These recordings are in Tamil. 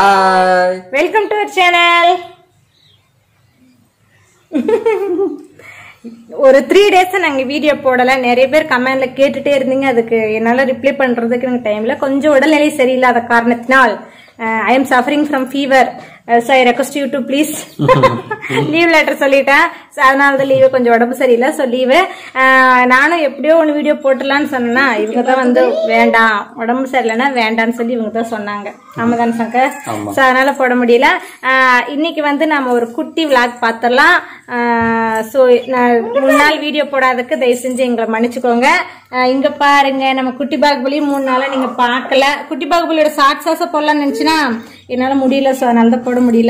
ஹாய் வெல்கம் டு சேனல் ஒரு த்ரீ டேஸ் நாங்க வீடியோ போடல நிறைய பேர் கமெண்ட்ல கேட்டுட்டே இருந்தீங்க அதுக்கு என்னால ரிப்ளை பண்றதுக்கு எனக்கு டைம்ல கொஞ்சம் உடல்நிலை சரியில்லாத காரணத்தினால் I am suffering from fever so I request you to please leave letter சொல்லிட்டேன் So, அதனால தான் லீவு கொஞ்சம் உடம்பு சரியில்லை ஸோ லீவு நானும் எப்படியோ ஒன்று வீடியோ போட்டுடலான்னு சொன்னேன்னா இவங்க தான் வந்து வேண்டாம் உடம்பு சரியில்லைன்னா வேண்டாம்னு சொல்லி இவங்க தான் சொன்னாங்க ஆமா தானே சங்கர் ஆமா. ஸோ அதனால போட முடியல ஆஹ் இன்னைக்கு வந்து நம்ம ஒரு குட்டி விளாக் பார்த்துடலாம் ஸோ நான் மூணு நாள் வீடியோ போடாததுக்கு தயவு செஞ்சு எங்களை மன்னிச்சுக்கோங்க ஆஹ் இங்க பாருங்க நம்ம குட்டி பாகுபலி மூணு நாளா நீங்க பார்க்கல குட்டி பாகுபலியோட ஷார்ட் சாஸ போடலாம்னு நினைச்சுன்னா என்னால முடியல ஸோ அதனால தான் போட முடியல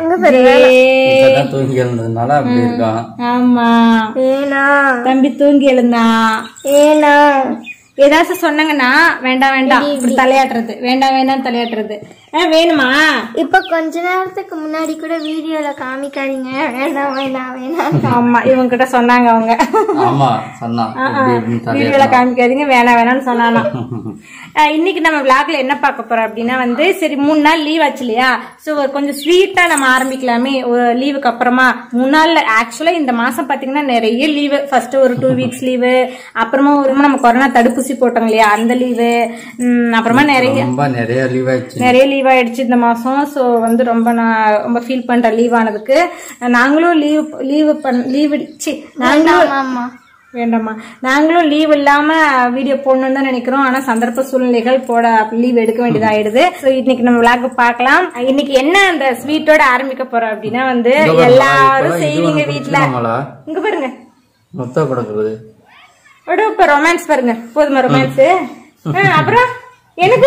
ஏய். இப்பதான் தூங்கி எழுந்ததுனால அப்படி இருக்கான் ஆமா ஏனா தம்பி தூங்கி எழுந்தான் ஏனா ஏதாச்சும் சொன்னாங்கன்னா வேண்டாம் வேண்டாம் இப்படி தலையாட்டுறது வேண்டாம் வேண்டாம் தலையாட்டுறது ஆ, வேணுமா இப்ப கொஞ்ச நேரத்துக்கு முன்னாடி கூட வீடியோல காமிக்காதீங்க வேணாம் வேணாம் வேணாம் ஆமா இவங்க கிட்ட சொன்னாங்க அவங்க ஆமா சொன்னான் இப்படி இப்படின்னு தலையை வீடியோல காமிக்காதீங்க வேணாம் வேணாம்னு சொன்னானா அஹ் இன்னைக்கு நம்ம விளாக்ல என்ன பார்க்க போறோம் அப்படின்னா வந்து சரி மூணு நாள் லீவ் ஆச்சு இல்லையா ஸோ ஒரு கொஞ்சம் ஸ்வீட்டா நம்ம ஆரம்பிக்கலாமே ஒரு லீவுக்கு அப்புறமா மூணு நாள்ல ஆக்சுவலா இந்த மாசம் பாத்தீங்கன்னா நிறைய லீவு ஃபர்ஸ்ட் ஒரு டூ வீக்ஸ் லீவு அப்புறமா ஒரு நம்ம கொரோனா தடுப்பூசி போட்டோம் இல்லையா அந்த லீவு அப்புறமா நிறைய ரொம்ப நிறைய லீவ் ஆயிடுச்சு நிறைய லீவ் ஆயிடுச்சு இந்த மாசம் ஸோ வந்து ரொம்ப நான் ரொம்ப ஃபீல் பண்றேன் லீவ் ஆனதுக்கு நாங்களும் லீவ் லீவ் பண் லீவ் நாங்களும் ஆமா வேண்டாமா நாங்களும் லீவ் இல்லாம வீடியோ போடணும்னு தான் நினைக்கிறோம் ஆனா சந்தர்ப்ப சூழ்நிலைகள் போட லீவ் எடுக்க வேண்டியதாயிடுது ஸோ இன்னைக்கு நம்ம விளாக் பார்க்கலாம் இன்னைக்கு என்ன அந்த ஸ்வீட்டோட ஆரம்பிக்க போறோம் அப்படின்னா வந்து எல்லாரும் செய்வீங்க வீட்ல ஆமாளா இங்க பாருங்க மொத்த கொடுக்குறது விட இப்ப ரொமான்ஸ் பாருங்க போதுமா ரொமான்ஸ் அப்புறம் எனக்கு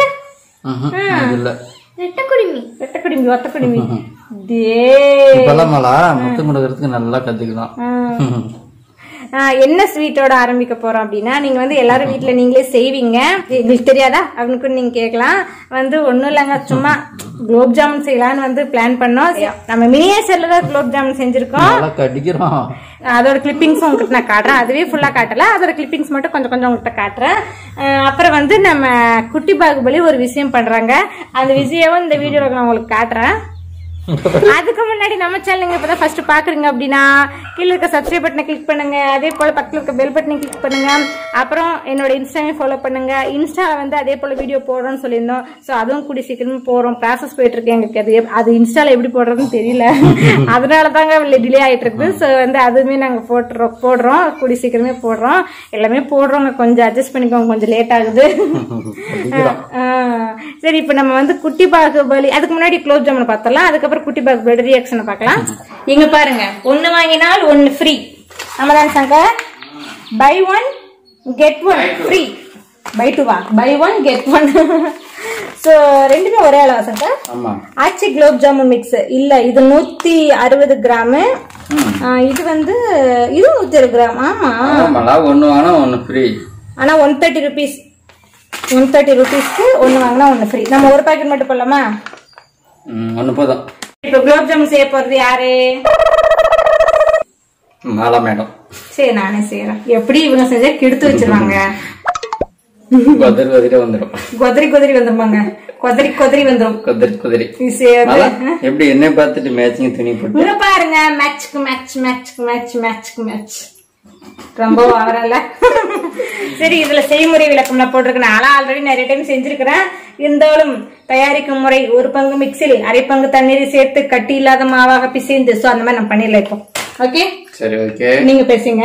அது இல்ல ரெட்ட குடுமி வெட்ட குடுமி ஒத்த குடுமி டே இப்பெல்லாம் மலா மொத்தம் கொடுக்கறதுக்கு நல்லா கத்துக்கலாம் ஆஹ் என்ன ஸ்வீட்டோட ஆரம்பிக்க போறோம் அப்படின்னா நீங்க வந்து எல்லாரும் வீட்ல நீங்களே செய்வீங்க எங்களுக்கு தெரியாதா அப்படின்னு நீங்க கேட்கலாம் வந்து ஒண்ணும் இல்லைங்க சும்மா குலோப் ஜாமுன் செய்யலாம்னு வந்து பிளான் பண்ணோம் நம்ம மினியேச்சர்ல தான் குலோப் ஜாமுன் செஞ்சிருக்கோம் நல்லா கடிக்கிறோம் அதோட கிளிப்பிங்ஸ் உங்ககிட்ட நான் காட்டுறேன் அதுவே ஃபுல்லா காட்டல அதோட கிளிப்பிங்ஸ் மட்டும் கொஞ்சம் கொஞ்சம் உங்ககிட்ட காட்டுறேன் அஹ் அப்புறம் வந்து நம்ம குட்டி பாகுபலி ஒரு விஷயம் பண்றாங்க அந்த விஷயம் இந்த வீடியோல நான் உங்களுக்கு காட்டுறேன் அதுக்கு முன்னாடி நம்ம சேனலுங்க இப்பதான் ஃபர்ஸ்ட் பாக்குறீங்க அப்படின்னா கீழே இருக்க சப்ஸ்கிரைப் பட்டனை கிளிக் பண்ணுங்க அதே போல பக்கத்துல இருக்க பெல் பட்டனை கிளிக் பண்ணுங்க அப்புறம் என்னோட இன்ஸ்டாவே ஃபாலோ பண்ணுங்க இன்ஸ்டால வந்து அதே போல வீடியோ போடுறோம்னு சொல்லியிருந்தோம் ஸோ அதுவும் கூடி சீக்கிரமே போறோம் ப்ராசஸ் போயிட்டு இருக்கு எங்களுக்கு அது எப்- அது இன்ஸ்டால எப்படி போடுறதுன்னு தெரியல அதனால தாங்க டிலே ஆயிட்டு இருக்குது ஸோ வந்து அதுவுமே நாங்க போட்டுறோம் போடுறோம் கூடி சீக்கிரமே போடுறோம் எல்லாமே போடுறோங்க கொஞ்சம் அட்ஜஸ்ட் பண்ணிக்கோங்க கொஞ்சம் லேட் ஆகுது கடிக்கிறோம் ஆ, சரி இப்ப நம்ம வந்து குட்டி பாகுபலி அதுக்கு முன்னாடி குலோப் ஜாமுன் பார்த்தலாம் அதுக்கப்புறம் குட்டி பாகுபலி ரியாக்ஷனை பார்க்கலாம் இங்க பாருங்க ஒண்ணு வாங்கினால் ஒன்னு ஃப்ரீ நம்மதான் Shankar buy one get one free buy two வா buy one get one so ரெண்டுமே ஒரே அளவா சங்கர் ஆமா ஆச்சி குலோப் ஜாமுன் மிக்ஸ் இல்ல இது நூத்தி அறுபது கிராமு ஆ, இது வந்து இது நூத்தி அறுபது கிராம் ஆமா ஆமாளா ஒண்ணு வாங்கினா ஒண்ணு ஃப்ரீ ஆனா one thirty rupees one thirty ருபீஸ்க்கு ஒன்று வாங்கினா ஒன்று ஃப்ரீ நம்ம ஒரு பாக்கெட் மட்டும் போடலாமா ஒண்ணு போதும் இப்போ குலோப் ஜாமுன் செய்ய போறது யாரு மாலா மேடம் சரி நானே செய்யறேன் எப்படி இவங்க செஞ்சா கெடுத்து வச்சிருவாங்க குதிரை குதிரை வந்துடும் கொதறி கொதறி வந்துருவாங்க கொதறி கொதறி வந்துரும் குதிரை குதிரை இது செய்யறது மாலா எப்படி என்ன பார்த்துட்டு மேட்சிங் துணி போட்டு இங்க பாருங்க மேட்ச்க்கு மேட்ச் மேட்ச்க்கு மேட்ச் மேட்ச்க்கு மேட்ச் ரொம்ப வரல சரி இதுல செய்முறை விளக்கம் நான் போட்டிருக்கேன் நான் ஆல்ரெடி நிறைய டைம் செஞ்சிருக்கிறேன் இருந்தாலும் தயாரிக்கும் முறை ஒரு பங்கு மிக்சில் அரை பங்கு தண்ணீரை சேர்த்து கட்டி இல்லாத மாவாக பிசைந்து சோ அந்த மாதிரி நம்ம பண்ணிடலாம் இப்போ ஓகே சரி ஓகே நீங்க பேசுங்க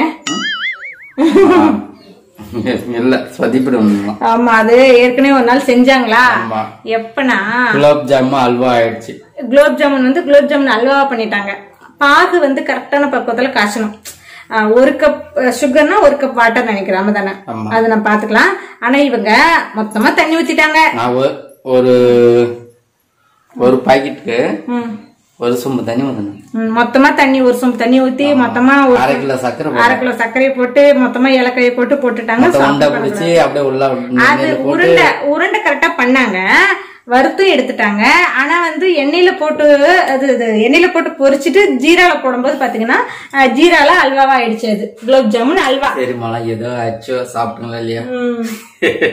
இல்ல சொதிப்பிடு ஒண்ணுலாம் ஆமா அது ஏற்கனவே ஒரு நாள் செஞ்சாங்களா ஆமா எப்பனா குலாப் ஜாமுன் அல்வா ஆயிடுச்சு குலோப் ஜாமுன் வந்து குலோப் ஜாமுன் அல்வாவா பண்ணிட்டாங்க பாகு வந்து கரெக்டான பக்குவத்துல காய்ச்சணும் ஆஹ் ஒரு கப் சுகர்னா ஒரு கப் வாட்டர் நினைக்கிறேன் ஆமா தானே ஆமா. அது நம்ம பாத்துக்கலாம் ஆனா இவங்க மொத்தமா தண்ணி ஊத்திட்டாங்க நான் ஒ- ஒரு ஒரு பாக்கெட்டுக்கு ம். ஒரு சொம்பு தண்ணி ஊற்றணும் ம், மொத்தமா தண்ணி ஒரு சொம்பு தண்ணி ஊத்தி மொத்தமா ஒரு அரை கிலோ சக்கரை அரை கிலோ சர்க்கரையை போட்டு மொத்தமா ஏலக்காயை போட்டு போட்டுட்டாங்க மொத்த உண்டை பிடிச்சி அப்படியே உள்ள அது உருண்டை உருண்டை கரெக்டா பண்ணாங்க வறுத்தும் எடுத்துட்டாங்க ஆனா வந்து எண்ணெயில போட்டு அது இது எண்ணெயில போட்டு பொரிச்சிட்டு ஜீரால போடும்போது பாத்தீங்கன்னா அஹ், ஜீரால அல்வாவா ஆயிடுச்சு அது குலோப் ஜாமுன் அல்வா சரி மழை ஏதோ ஆச்சோ சாப்பிட்டுங்களா இல்லையா ம்.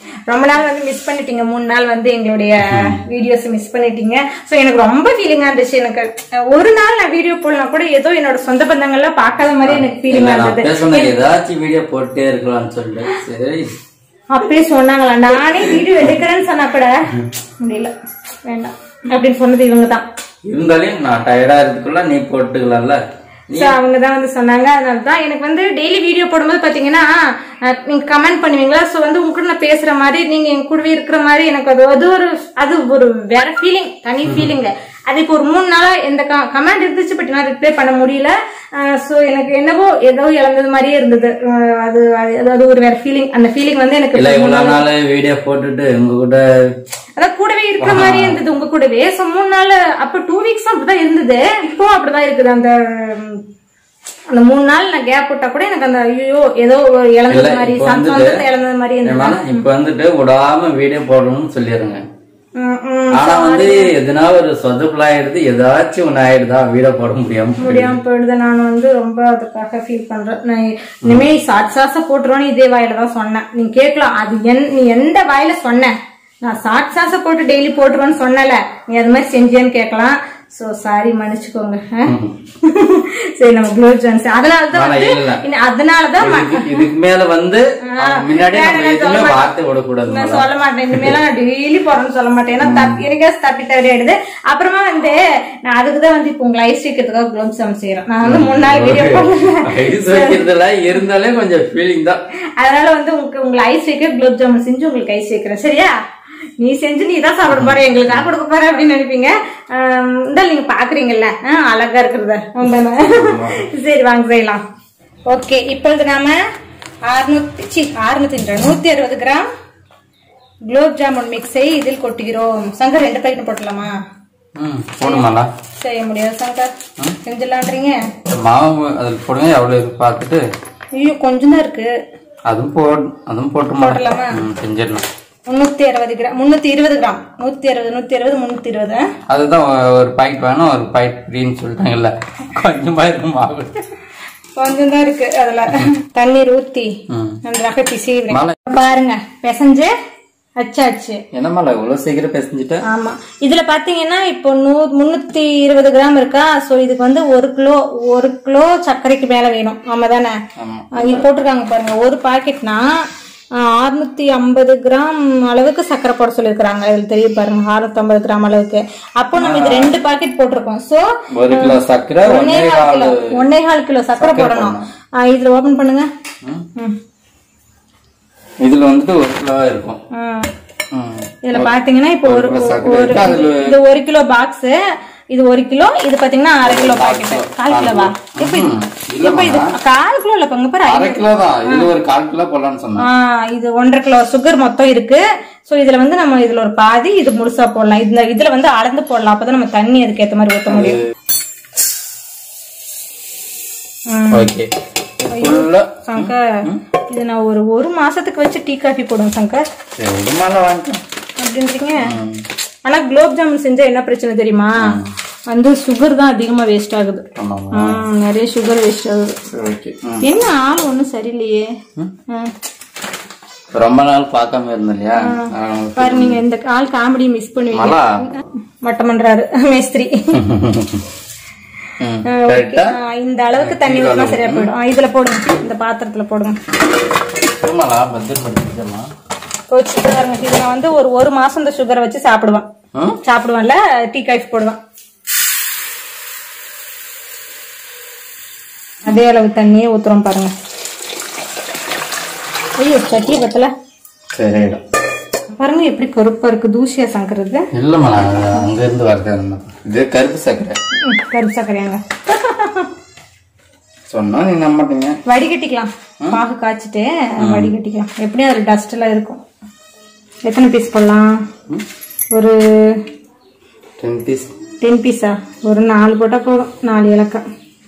ரொம்ப நாள் வந்து மிஸ் பண்ணிட்டீங்க மூணு நாள் வந்து எங்களுடைய வீடியோஸ் மிஸ் பண்ணிட்டீங்க ஸோ எனக்கு ரொம்ப ஃபீலிங்கா இருந்துச்சு எனக்கு அஹ், ஒரு நாள் நான் வீடியோ போடலாம் கூட ஏதோ என்னோட சொந்த பந்தங்கள்லாம் பார்க்காத மாதிரி எனக்கு இல்ல ஃபீலிங்கா நான் இருந்தது பேசுனது ஏதாச்சும் வீடியோ போட்டே இருக்கலாம்னு சொல்லிட்டு சரி அப்பயே சொன்னாங்களா நானே வீடியோ எடுக்கிறேன்னு சொன்னப்பட முடியல வேண்டாம் அப்படின்னு சொன்னது இவங்க தான் இருந்தாலும் நான் டயர்டா இருக்கிறதுக்குள்ள நீ போட்டுக்கலாம்ல நீ ஸோ அவங்க தான் வந்து சொன்னாங்க அதனால தான் எனக்கு வந்து டெய்லி வீடியோ போடும்போது பார்த்தீங்கன்னா அஹ், நீங்க கமெண்ட் பண்ணுவீங்களா ஸோ வந்து உங்க கூட நான் பேசுற மாதிரி நீங்க என் கூடவே இருக்கிற மாதிரி எனக்கு அது அது ஒரு அது ஒரு வேற ஃபீலிங் தனி ஃபீலிங் அது இப்போ ஒரு மூணு நாளா எந்த கமெண்ட் இருந்துச்சு பட் நான் ரிப்ளை பண்ண முடியல ஸோ எனக்கு என்னவோ ஏதோ இழந்தது மாதிரியே இருந்தது அஹ், அது அது அது ஒரு வேற ஃபீலிங் அந்த ஃபீலிங் வந்து எனக்கு இல்ல இவ்வளவு நாள் வீடியோ போட்டுட்டு உங்க கூட அதான் கூடவே இருக்கிற மாதிரியே இருந்தது உங்க கூடவே சோ மூணு நாள் அப்ப டூ வீக்ஸ் அப்படிதான் இருந்தது இப்போ அப்படிதான் இருக்குது அந்த உம், அந்த மூணு நாள் நான் கேப் விட்டா கூட எனக்கு அந்த ஐயோ ஏதோ ஒரு இழந்தது இல்ல, மாதிரி இப்ப சந்த- வந்துட்டு- சொந்தத்தை இழந்தது மாதிரி இருந்தது ஏன்னா, இப்ப வந்துட்டு விடாம வீடியோ போடணும்னு சொல்லிடுங்க உம், உம். ஆனா வந்து எதுனா ஒரு சொதப்புல ஆயிடுது ஏதாச்சும் ஒண்ணு ஆயிடுதா வீடியோ போட முடியாம போயிடுது. முடியாம போயிடுது நான் வந்து ரொம்ப அதுக்காக ஃபீல் பண்றேன் நான் இனிமே சாட் சாச போட்டுருவோன்னு இதே வாயில தான் சொன்னேன் நீ கேட்கலாம் அது என் நீ எந்த வாயில சொன்ன நான் சாட் சாச போட்டு டெய்லி போட்டுருவேன்னு சொன்னல நீ அது மாதிரி செஞ்சியான்னு கேட்கலாம் சோ சாரி மன்னிச்சுக்கோங்க ஆ? சரி நம்ம குளோப் ஜான்ஸ் அதனால தான் ஆனா வந்து இல்ல. இன்ன- அதனால தான் ம- இதுக்கு- இதுக்கு மேல வந்து அவங்க முன்னாடி வேற நம்ம நான் எதுவுமே சொல்ல வார்த்தை விடக்கூடாது நான் சொல்ல மாட்டேன் இனிமேல நான் டெய்லி போறேன்னு சொல்ல மாட்டேன் ஏன்னா தப்பி எனக்கே தப்பி தவறி ஆயிடுது அப்புறமா வந்து நான் அதுக்கு தான் வந்து இப்போ உங்களை ஐஸ் வைக்கிறதுக்காக குளோப் ஜாம் செய்யறேன் நான் வந்து மூணு நாள் வீடியோ போடல ஐஸ் வைக்கிறதுல இருந்தாலே கொஞ்சம் ஃபீலிங் தான் அதனால வந்து உங்களுக்கு உங்களை ஐஸ் வைக்க குலோப் ஜாமுன் செஞ்சு உங்களுக்கு ஐஸ் வைக்கிறேன் சரியா நீ செஞ்சு நீ தான் சாப்பிட போற எங்களுக்கு நான் கொடுக்க போற அப்படின்னு நினைப்பீங்க ஆம், இந்த நீங்க பாக்குறீங்கல்ல ஆ, அழகா இருக்கிறத உண்மைதானே? சரி வாங்க செய்யலாம் ஓகே இப்பொழுது நாம அறுநூத்தி சி அறுநூத்தி நூத்தி அறுபது கிராம் குலோப் ஜாமுன் மிக்ஸை இதில் கொட்டுகிறோம் சங்கர் ரெண்டு பேக்கெட் போட்டலாமா ம் போடுமாலா செய்ய முடியாது சங்கர் செஞ்சிடலான்றீங்க இந்த மாவு அதில் போடுங்க எவ்வளவு இருக்கு பார்த்துட்டு ஐயோ கொஞ்சம் தான் இருக்கு அதுவும் போ அதுவும் போட்டுமா போடலாமா? ம் செஞ்சிடலாம் முன்னூத்தி அறுபது கிராம் முன்னூத்தி இருபது கிராம் நூத்தி அறுபது நூத்தி அறுபது முன்னூத்தி இருபது ஆ? அதுதான் ஒ- ஒரு பாக்கெட் வேணும் ஒரு பாக்கெட் ஃப்ரீன்னு சொல்லிட்டாங்கல்ல கொஞ்சமா இருக்கும் மாவு கொஞ்சம் தான் இருக்கு அதுல தண்ணீர் ஊத்தி ம் நன்றாக பிசைகிறேன் மாலை பாருங்க பிசைஞ்சு அச்சாச்சு என்னம்மால இவ்வளவு சீக்கிரம் பேசிஞ்சுட்ட ஆமா இதுல பாத்தீங்கன்னா இப்போ நூ முன்னூத்தி இருபது கிராம் இருக்கா சோ இதுக்கு வந்து ஒரு கிலோ ஒரு கிலோ சர்க்கரைக்கு மேல வேணும் ஆமா தானே ஆமா இங்க போட்டிருக்காங்க பாருங்க ஒரு பாக்கெட்னா அறுநூத்தி ஐம்பது கிராம் அளவுக்கு சர்க்கரை போட சொல்லியிருக்கிறாங்க இதுல தெரியும் பாருங்க அறுநூத்தி ஐம்பது கிராம் அளவுக்கு அப்போ நம்ம இது ரெண்டு பாக்கெட் போட்டிருக்கோம் சோ ஒரு கிலோ சர்க்கரை ஒன்னே ஒன்னே கால் கால் கிலோ ஒன்னே கால் கிலோ சர்க்கரை போடணும் ஆ, இதுல ஓபன் பண்ணுங்க ம். இதுல வந்துட்டு ஒரு கிலோ இருக்கும் ம். ம். இதுல பாத்தீங்கன்னா இப்போ ஒரு கிலோ சர்க்கரை ஒரு இருக்கு. அதுல இது ஒரு கிலோ பாக்ஸ் இது ஒரு கிலோ இது பாத்தீங்கன்னா அரை கிலோ பாக்கெட் கால் கிலோவா எப்ப இது எப்ப இது கால் கிலோ இல்ல பங்க பாரு அரை கிலோ தான் இதுல ஒரு கால் கிலோ போடலாம்னு சொன்னேன் ஆ, இது ஒன்றரை கிலோ சுகர் மொத்தம் இருக்கு சோ இதுல வந்து நம்ம இதுல ஒரு பாதி இது முழுசா போடலாம் இந்த இதுல வந்து அளந்து போடலாம் அப்பதான் நம்ம தண்ணி அதுக்கு ஏத்த மாதிரி ஊத்த முடியும் ஓகே ஃபுல்லா சங்கர் இது நான் ஒரு ஒரு மாசத்துக்கு வச்சு டீ காஃபி போடுவேன் சங்கர் சரி உடுமால வாங்கிட்டேன் அப்படின்றீங்க ஆனா குலோப் ஜாமுன் செஞ்சா என்ன பிரச்சனை தெரியுமா வந்து சுகர் தான் அதிகமா வேஸ்ட் ஆகுது ஆமாமா ம், நிறைய சுகர் வேஸ்ட் ஆகுது சரி ஓகே ம். என்ன ஆள் ஒண்ணும் சரியில்லையே ம். ரொம்ப நாள் பார்க்காம இருந்தேன் இல்லையா அதனால பாரு நீங்க இந்த ஆள் காமெடி மிஸ் பண்ணுவீங்க மலா மட்டம் பண்றாரு மேஸ்திரி ம் கரெக்டா ஆ, இந்த அளவுக்கு தண்ணி ஊத்தினா சரியா போயிடும் ஆ, இதுல போடுங்க இந்த பாத்திரத்துல போடுங்க உடுமாலா பத்திரம் பண்ணிக்கலாம் போச்சு பாருங்க இது நான் வந்து ஒரு ஒரு மாசம் இந்த சுகரை வச்சு சாப்பிடுவேன் ம் சாப்பிடுவேன்ல டீ காஃபி போடுவேன் அதே அளவு தண்ணியே ஊத்துறோம் பாருங்க ஐயோ சட்டியை பத்தல சரிடும் பாருங்க எப்படி கருப்பா இருக்கு தூசியா சங்கறது இல்லம்மா அங்க இருந்து வரது அந்த மாதிரி. இது கருப்பு சர்க்கரை ம், கருப்பு சக்கரையாங்க சொன்னா நீ நம்ப மாட்டீங்க வடிகட்டிக்கலாம் பாகு காய்ச்சிட்டு வடிகட்டிக்கலாம் எப்படியும் அதுல டஸ்ட் எல்லாம் இருக்கும் எத்தனை பீஸ் போடலாம் ஒரு டென் பீஸ் டென் பீஸா ஒரு நாலு போட்டா போதும் நாலு இலக்கம்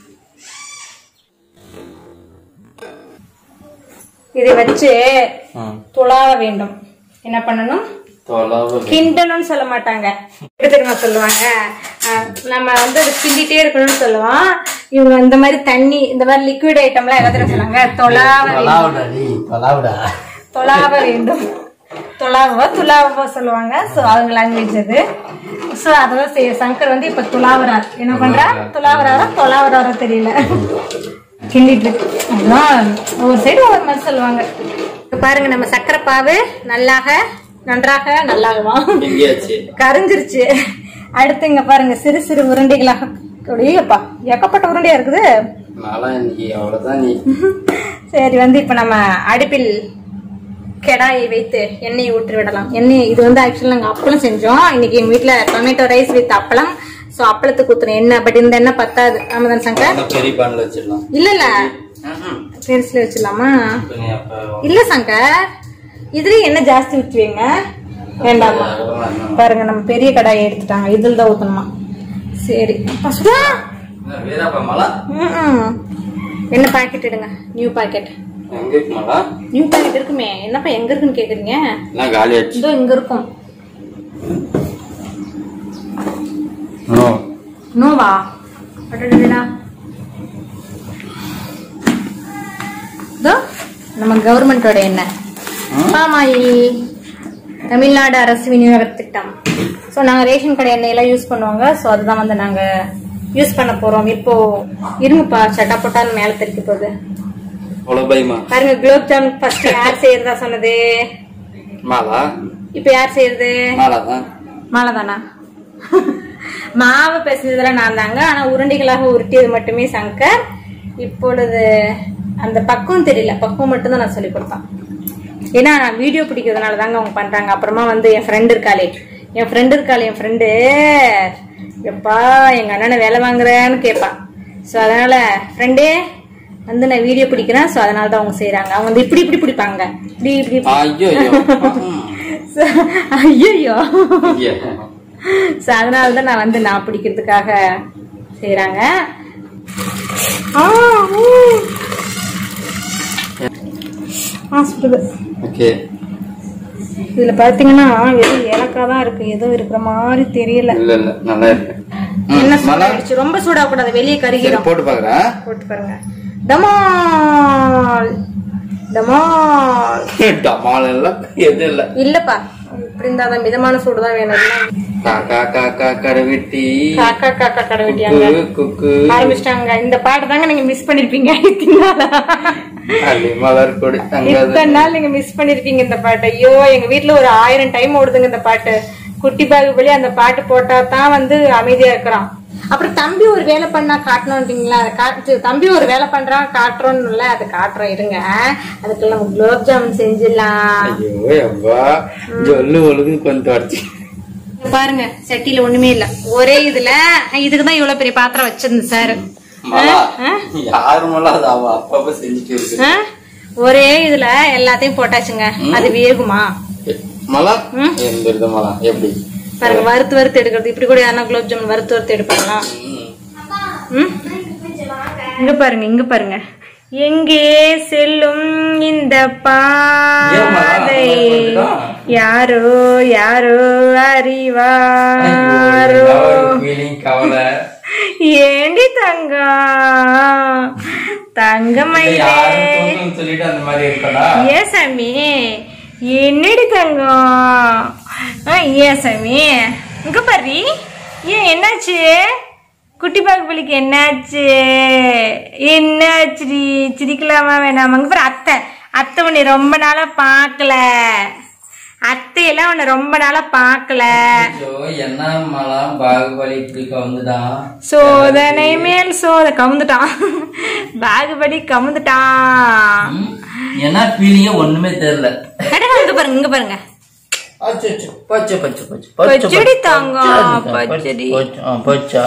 இதை வச்சு துளாவ வேண்டும் என்ன பண்ணணும் தொலைவு கிண்டணும்னு சொல்ல மாட்டாங்க எப்படி தெரியுமா சொல்லுவாங்க அஹ் நம்ம வந்து அது கிண்டிட்டே இருக்கணும்னு சொல்லுவோம் இவங்க இந்த மாதிரி தண்ணி இந்த மாதிரி லிக்விட் ஐட்டம்லாம் என்ன தெரியும் சொல்லுவாங்க தொலாவ தொலாவுடா நீ தொலாவுடா தொலாவ வேண்டும் துலாவா துலாவா சொல்லுவாங்க ஸோ அவங்க லாங்குவேஜ் அது ஸோ அதான் சரி சங்கர் வந்து இப்போ துலாவரார் என்ன பண்றா துலாவராரா தொலாவராரா தெரியல கிண்டிட்டு இருக்கு அதான் ஒவ்வொரு சைடு ஒவ்வொரு மாதிரி சொல்லுவாங்க இப்ப பாருங்க நம்ம சக்கரை பாவு நல்லாக நன்றாக நல்லாகுமா எங்கேயாச்சு கரைஞ்சிருச்சு அடுத்து இங்க பாருங்க சிறு சிறு உருண்டைகளாக அப்படியேப்பா ஏக்கப்பட்ட உருண்டையா இருக்குது நாளா இன்னைக்கு அவ்வளவுதான் நீ சரி வந்து இப்ப நம்ம அடுப்பில் கெடாயை வைத்து எண்ணெயை ஊற்றி விடலாம் எண்ணெய் இது வந்து ஆக்சுவலி நாங்கள் அப்பளம் செஞ்சோம் இன்னைக்கு எங்க வீட்ல டொமேட்டோ ரைஸ் வித் அப்பளம் ஸோ அப்பளத்துக்கு ஊத்துறோம் எண்ணெய் பட் இந்த எண்ணெய் பத்தாது ஆமாதான் சங்கர் அந்த பெரிய பான்ல வச்சிடலாம் இல்ல இல்ல ம்ஹும். பெருசுல வச்சிடலாமா இப்ப நீ அப்ப இல்ல சங்கர் இதுலயும் எண்ணெய் ஜாஸ்தி ஊற்றுவீங்க வேண்டாமா பாருங்க நம்ம பெரிய கடாயை எடுத்துட்டாங்க இதில் தான் ஊத்தணுமா சரி அப்பா சுடா என்ன வீராப்பா மலா ம்ம். என்ன பாக்கெட் எடுங்க நியூ பாக்கெட் எங்க இருக்கு மலா நியூ பாக்கெட் இருக்குமே என்னப்பா எங்க இருக்குன்னு கேக்குறீங்க எல்லாம் காலி ஆச்சு இதோ இங்க இருக்கும் நோ நோவா அடடடடா. இதோ நம்ம கவர்மெண்டோட எண்ணெய் பாமாயில் தமிழ்நாடு அரசு விநியோக திட்டம் ஸோ நாங்கள் ரேஷன் கடை எண்ணெயெல்லாம் யூஸ் பண்ணுவாங்க ஸோ அதுதான் வந்து நாங்கள் யூஸ் பண்ண போகிறோம் இப்போ இருங்கப்பா சட்டா போட்டாலும் மேலே தெரிக்க போகுது அவ்வளவு பயமா பாருங்க குலோப் ஜாமுன் ஃபர்ஸ்ட் யார் செய்யறதா சொன்னது மாலா இப்போ யார் செய்யறது மாலா தான் மாலை தானா மாவு பிசைஞ்சதெல்லாம் நான் தாங்க ஆனா உருண்டைகளாக உருட்டியது மட்டுமே சங்கர் இப்பொழுது அந்த பக்குவம் தெரியல பக்குவம் மட்டும்தான் நான் சொல்லி கொடுத்தேன் ஏன்னா நான் வீடியோ பிடிக்கிறதுனால தாங்க அவங்க பண்றாங்க அப்புறமா வந்து என் ஃப்ரெண்டு இருக்காளே என் ஃப்ரெண்டு இருக்காளே என் ஃப்ரெண்டு எப்பா எங்க அண்ணனை வேலை வாங்குறேன்னு கேட்பான் ஸோ அதனால ஃப்ரெண்டே வந்து நான் வீடியோ பிடிக்கிறேன் ஸோ அதனால தான் அவங்க செய்றாங்க அவங்க வந்து இப்படி இப்படி பிடிப்பாங்க இப்படி இப்படி ஐயோ ஐயோ ஐயோ ஸோ அதனால தான் நான் வந்து நான் பிடிக்கிறதுக்காக செய்கிறாங்க ஆ சுடுது ஓகே இதில் பார்த்தீங்கன்னா வெறும் ஏலக்காய் தான் இருக்கு எதுவும் இருக்கிற மாதிரி தெரியல இல்ல இல்ல நல்லா இருக்கு ம், என்ன மலா சூடாயிடுச்சு ரொம்ப சூடாகக்கூடாது வெளியே சரி கருகிடும் போட்டு பாக்குறேன் போட்டு பாருங்க டமால் டமால் டமால் எல்லாம் எதுவும் இல்ல இல்லப்பா இப்படி இருந்தாதான் மிதமான சூடு தான் வேணும் இல்லைன்னா காக்கா காக்கா கரவிட்டி காக்கா காக்கா கடை வெட்டியாங்க குக்கு குக்கு ஆரம்பிச்சிட்டாங்க இந்த பாட்டு தாங்க நீங்க மிஸ் பண்ணிருப்பீங்க இத்தனை நாளா. அள்ளி மலர் கொடி தங்காது இத்தனை நாள் நீங்க மிஸ் பண்ணிருப்பீங்க இந்த பாட்டு ஐயோ எங்க வீட்ல ஒரு ஆயிரம் டைம் ஓடுதுங்க இந்த பாட்டு குட்டி பாகுபலி அந்த பாட்டு போட்டா தான் வந்து அமைதியா இருக்கிறான் அப்புறம் தம்பி ஒரு வேலை பண்ணா காட்டணும்ன்றீங்களா அதை காட்டு தம்பி ஒரு வேலை பண்றான் காட்டுறோம்ல அதை காட்டுறோம் இருங்க அதுக்குள்ள நம்ம குலோப் ஜாமுன் செஞ்சிடலாம் ஐயோ எவ்வா ஜொல்லு ஒழுங்கு கொஞ்சம் தொடச்சி இங்க பாருங்க சட்டியில ஒண்ணுமே இல்ல ஒரே இதுல இதுக்கு தான் இவ்வளவு பெரிய பாத்திரம் வச்சிருந்தேன் சார் மலா யாரு மலா அது அவ அப்பப்ப செஞ்சுட்டு இருக்கு ஆ? ஒரே இதுல எல்லாத்தையும் போட்டாச்சுங்க அது வேகுமா மலா எந்த இருக்கு மலா எப்படி பாருங்க வறுத்து வறுத்து எடுக்கிறது இப்படி கூட யாரா குலோப் ஜாமுன் வறுத்து வறுத்து எடுப்பாங்களா ம். ம்? இங்க பாருங்க இங்க பாருங்க எங்கே செல்லும் இந்த பாதை யாரோ யாரோ அறிவாரோ ஃபீலிங் கவலை ஏண்டி தங்கம் தங்கமயிலே யாரும் தூக்கணும்னு சொல்லிட்டு அந்த மாதிரி இருக்கடா ஏ சாமி என்னடி தங்கம் ஆ, ஏ சாமி இங்க பாரு ஏன் என்னாச்சு குட்டி பாகுபலிக்கு என்னாச்சு என்னாச்சுடி சிரிக்கலாமா வேணாமா இங்க பாரு அத்தை அத்தை உன்னை ரொம்ப நாளா பார்க்கல அத்தையெல்லாம் உன்னை ரொம்ப நாளா பார்க்கல ஐயோ என்ன மலா பாகுபலி இப்படி வந்துட்டான் சோதனை மேல் சோத கமுந்துட்டான் பாகுபலி கமுந்துட்டான் ம்? என்ன ஃபீலிங்கே ஒண்ணுமே தெரியல அடடா, இங்க பாருங்க இங்க பாருங்க அச்சச்சோ, பச்சை பச்சை பச்சை பச்சடி தாங்கம், பச்சடி. பச்சா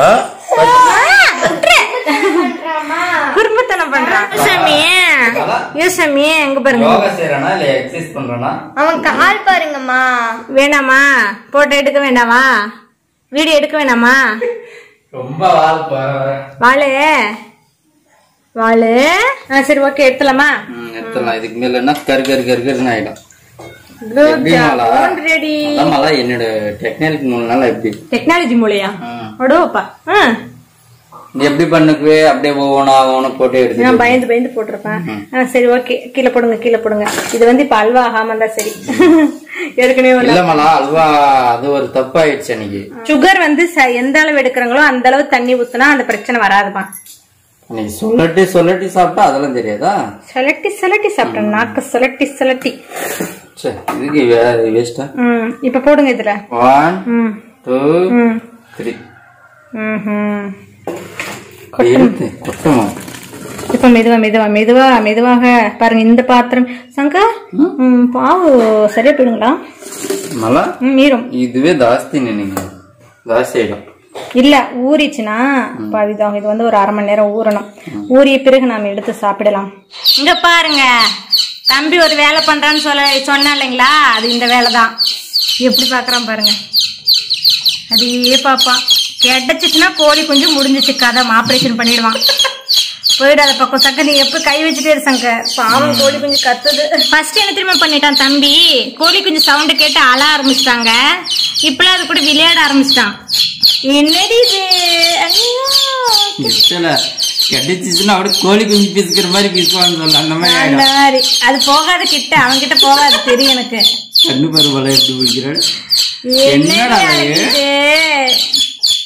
குடும்பத்தனம் பண்றான் யூசாமி யூசாமி எங்க பாருங்க யோகா செய்யறானா இல்ல எக்ஸசைஸ் பண்றானா அவன் கால் பாருங்கம்மா வேணாமா போட்டோ எடுக்க வேண்டாமா வீடியோ எடுக்க வேணாமா ரொம்ப வாழ் போற வாழு வாழு ஆ சரி ஓகே எடுத்துலாமா ம், எடுத்துடலாம் இதுக்கு மேல என்ன கரு கரு கரு கருன்னு ஆயிடும் குலோப் எப்படி மாலா? ஜாமுன் ரெடி அதான் மலா என்னோட டெக்னாலஜி மூலனால எப்படி டெக்னாலஜி மூலையா ம். ஒடுவப்பா ஆ நீ எப்படி பண்ணுக்குவே அப்படியே ஒவ்வொன்றா ஒவ்வொன்று போட்டு எடுத்து நான் பயந்து பயந்து போட்டிருப்பேன் ஆ, சரி ஓகே கீழே போடுங்க கீழே போடுங்க இது வந்து இப்ப அல்வா ஆகாம இருந்தா சரி ஏற்கனவே ஒண்ணு- இல்லம்மாளா அல்வா அது ஒரு தப்பாயிடுச்சு அன்னைக்கு சுகர் வந்து ச- எந்த அளவு எடுக்கிறாங்களோ அந்த அளவு தண்ணி ஊத்துனா அந்த பிரச்சனை வராதுமா அன்னைக்கு சொல்லட்டி சொல்லட்டி சாப்பிட்டா அதெல்லாம் தெரியாதா சொலட்டி சொலட்டி சாப்பிட்டேன் நாக்கு சொலட்டி சொலட்டி சே இதுக்கு வேஸ்டா ம் இப்ப போடுங்க இதுல ஒன் ம் டூ ம் த்ரீ ம்ஹும். எடுத்து கொட்டமா இப்ப மெதுவா மெதுவா மெதுவா மெதுவாக பாருங்க இந்த பாத்திரம் சங்கா ம், பாவு சரியா போயிடுங்களா மலா ம், மீறும் இதுவே ஜாஸ்தி நினைங்க ஜாஸ்தி ஆயிடும் இல்ல ஊறிச்சுன்னா பவிதம் இது வந்து ஒரு அரை மணி நேரம் ஊறணும் ஊறிய பிறகு நாம எடுத்து சாப்பிடலாம் இங்க பாருங்க தம்பி ஒரு வேலை பண்றான்னு சொல்ல சொன்னா இல்லைங்களா அது இந்த வேலை தான் எப்படி பாக்குறான் பாருங்க அதையே பாப்பான் கிடைச்சிச்சுன்னா கோழி குஞ்சு முடிஞ்சிச்சு கதை ஆபரேஷன் பண்ணிடுவான் போயிடாத பக்கம் சக்க நீ எப்ப கை வச்சுட்டே இரு சங்கர் பாவம் கோழி குஞ்சு கத்துது ஃபர்ஸ்ட் என்ன திரும்ப பண்ணிட்டான் தம்பி கோழி குஞ்சு சவுண்டு கேட்டு அழ ஆரம்பிச்சிட்டாங்க இப்பெல்லாம் அது கூட விளையாட ஆரம்பிச்சிட்டான் என்னடி இது ஐயோ. இல்ல கிடைச்சிச்சுன்னா அப்படியே கோழி குஞ்சு பிசுக்கிற மாதிரி பிசுவான்னு சொல்ல அந்த மாதிரி அந்த ஆயிடும் மாதிரி அது போகாத கிட்ட அவன்கிட்ட போகாது தெரியும் எனக்கு கண்ணு பருவலை எப்படி பிடிக்கிறாள் என்னடா என்னடா இது? இது?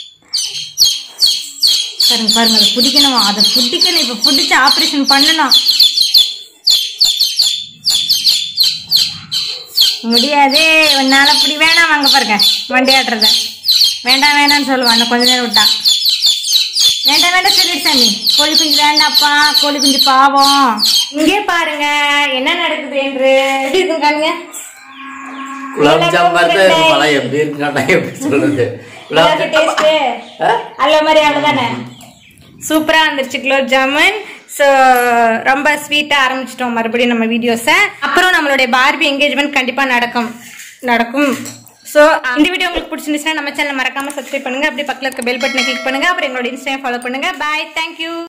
பாருங்க பாருங்க அதை பிடிக்கணுமா அதை பிடிக்கணும் இப்ப பிடிச்சு ஆபரேஷன் பண்ணணும் முடியாதே உன்னால அப்படி வேணாம் வாங்க பாருங்க வண்டி ஆட்டுறத வேண்டாம் வேணாம்னு சொல்லுவான் இன்னும் கொஞ்ச நேரம் விட்டா வேண்டாம் வேண்டாம் சொல்லிடு சாமி கோழி குஞ்சு வேண்டாப்பா கோழி குஞ்சு பாவம் இங்கே பாருங்க என்ன நடக்குது என்று எப்படி இருக்கும் காணுங்க குலாப் ஜாம் மாதிரி தான் இருக்கும் மலா எப்படி இருக்காட்டா எப்படி சொல்றது குலாப் ஜாம் டேஸ்ட் அல்ல மாதிரி அவ்வளவுதானே சூப்பரா வந்துருச்சு குலோப் ஜாமுன் ஸோ ரொம்ப ஸ்வீட்டா ஆரம்பிச்சிட்டோம் மறுபடியும் நம்ம வீடியோஸை அப்புறம் நம்மளுடைய பார்பி என்கேஜ்மெண்ட் கண்டிப்பா நடக்கும் நடக்கும் ஸோ இந்த வீடியோ உங்களுக்கு பிடிச்சிருந்துச்சுன்னா நம்ம சேனல் மறக்காம சப்ஸ்கிரைப் பண்ணுங்க அப்படி பக்கத்துல இருக்க பெல் பட்டனை கிளிக் பண்ணுங்க அப்புறம் எங்களோட இன்ஸ்டாgram ஃபாலோ பண்ணுங்க பாய் தேங்க்யூ